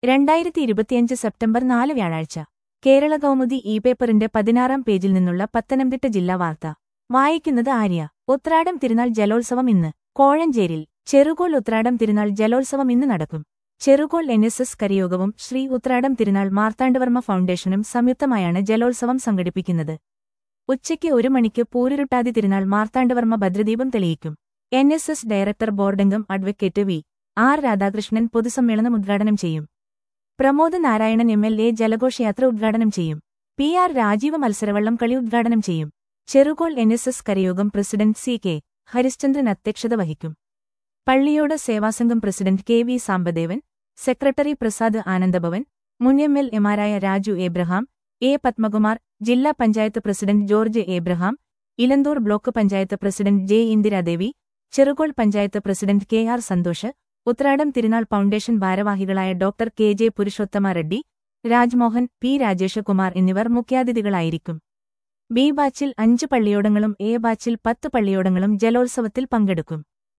രണ്ടായിരത്തി ഇരുപത്തിയഞ്ച് സെപ്റ്റംബർ നാല് വ്യാഴാഴ്ച കേരള കൗമുദി ഇ പേപ്പറിന്റെ പതിനാറാം പേജിൽ നിന്നുള്ള പത്തനംതിട്ട ജില്ലാ വാർത്ത വായിക്കുന്നത് ആര്യ ഉത്രാടം തിരുനാൾ ജലോത്സവം ഇന്ന് കോഴഞ്ചേരിൽ ചെറുകോൾ ഉത്രാടം തിരുനാൾ ജലോത്സവം ഇന്ന് നടക്കും ചെറുകോൾ എൻ എസ് എസ് കരയോഗവും ശ്രീ ഉത്രാടം തിരുനാൾ മാർത്താണ്ഡവർമ്മ ഫൗണ്ടേഷനും സംയുക്തമായാണ് ജലോത്സവം സംഘടിപ്പിക്കുന്നത് ഉച്ചയ്ക്ക് ഒരു മണിക്ക് പൂരുരുട്ടാതി തിരുനാൾ മാർത്താണ്ഡവർമ്മ ഭദ്രദീപം തെളിയിക്കും എൻ എസ് എസ് ഡയറക്ടർ ബോർഡംഗം അഡ്വക്കേറ്റ് വി ആർ രാധാകൃഷ്ണൻ പൊതുസമ്മേളനം ഉദ്ഘാടനം ചെയ്യും Pramod Narayanan M L A ജലഘോഷയാത്ര ഉദ്ഘാടനം ചെയ്യും പി ആർ രാജീവ മത്സരവള്ളം കളി ഉദ്ഘാടനം ചെയ്യും ചെറുകോൾ എൻ എസ് എസ് കരയോഗം പ്രസിഡന്റ് സി കെ ഹരിശ്ചന്ദ്രൻ അധ്യക്ഷത വഹിക്കും പള്ളിയോട് സേവാസംഘം president K V Sambadevan secretary Prasad Anandabhavan മുൻ എം എൽ എമാരായ രാജു ഏബ്രഹാം എ പത്മകുമാർ ജില്ലാ panchayat president George Abraham Elanthoor block panchayat president J Indira Devi Cherukol panchayat president K R Santhosh Uthradam Thirunal foundation ഭാരവാഹികളായ doctor K J Purushothama Reddy Rajmohan P Rajeshkumar എന്നിവർ മുഖ്യാതിഥികളായിരിക്കും ബി ബാച്ചിൽ അഞ്ച് പള്ളിയോടങ്ങളും എ ബാച്ചിൽ പത്ത് പള്ളിയോടങ്ങളും ജലോത്സവത്തിൽ പങ്കെടുക്കും